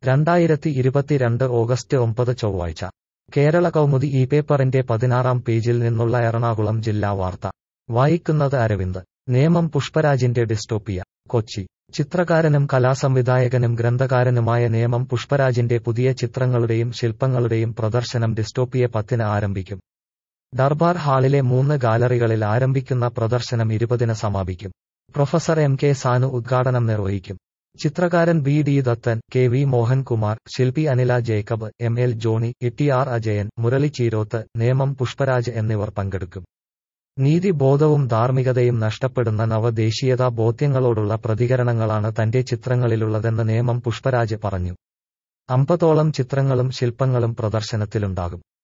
രണ്ടായിരത്തി ഇരുപത്തിരണ്ട് ഓഗസ്റ്റ് ഒമ്പത് ചൊവ്വാഴ്ച കേരള കൗമുദി ഈ പേപ്പറിന്റെ പതിനാറാം പേജിൽ നിന്നുള്ള എറണാകുളം ജില്ലാ വാർത്ത വായിക്കുന്നത് അരവിന്ദ് നേമം പുഷ്പരാജിന്റെ ഡിസ്റ്റോപ്പിയ കൊച്ചി ചിത്രകാരനും കലാസംവിധായകനും ഗ്രന്ഥകാരനുമായ നേമം പുഷ്പരാജിന്റെ പുതിയ ചിത്രങ്ങളുടെയും ശില്പങ്ങളുടെയും പ്രദർശനം ഡിസ്റ്റോപ്പിയ പത്തിന് ആരംഭിക്കും ദർബാർ ഹാളിലെ മൂന്ന് ഗാലറികളിൽ ആരംഭിക്കുന്ന പ്രദർശനം ഇരുപതിന് സമാപിക്കും പ്രൊഫസർ എം കെ സാനു ഉദ്ഘാടനം നിർവഹിക്കും ചിത്രകാരൻ B D Dathan K V Mohankumar ശില്പി Anila Jacob M L Johny E R Ajayan Murali Cheeroth Nemom Pushparaj എന്നിവർ പങ്കെടുക്കും നീതിബോധവും ധാർമ്മികതയും നഷ്ടപ്പെടുന്ന നവദേശീയതാ ബോധ്യങ്ങളോടുള്ള പ്രതികരണങ്ങളാണ് തന്റെ ചിത്രങ്ങളിലുള്ളതെന്ന് നേമം പുഷ്പരാജ് പറഞ്ഞു അമ്പതോളം ചിത്രങ്ങളും ശില്പങ്ങളും പ്രദർശനത്തിലുണ്ടാകും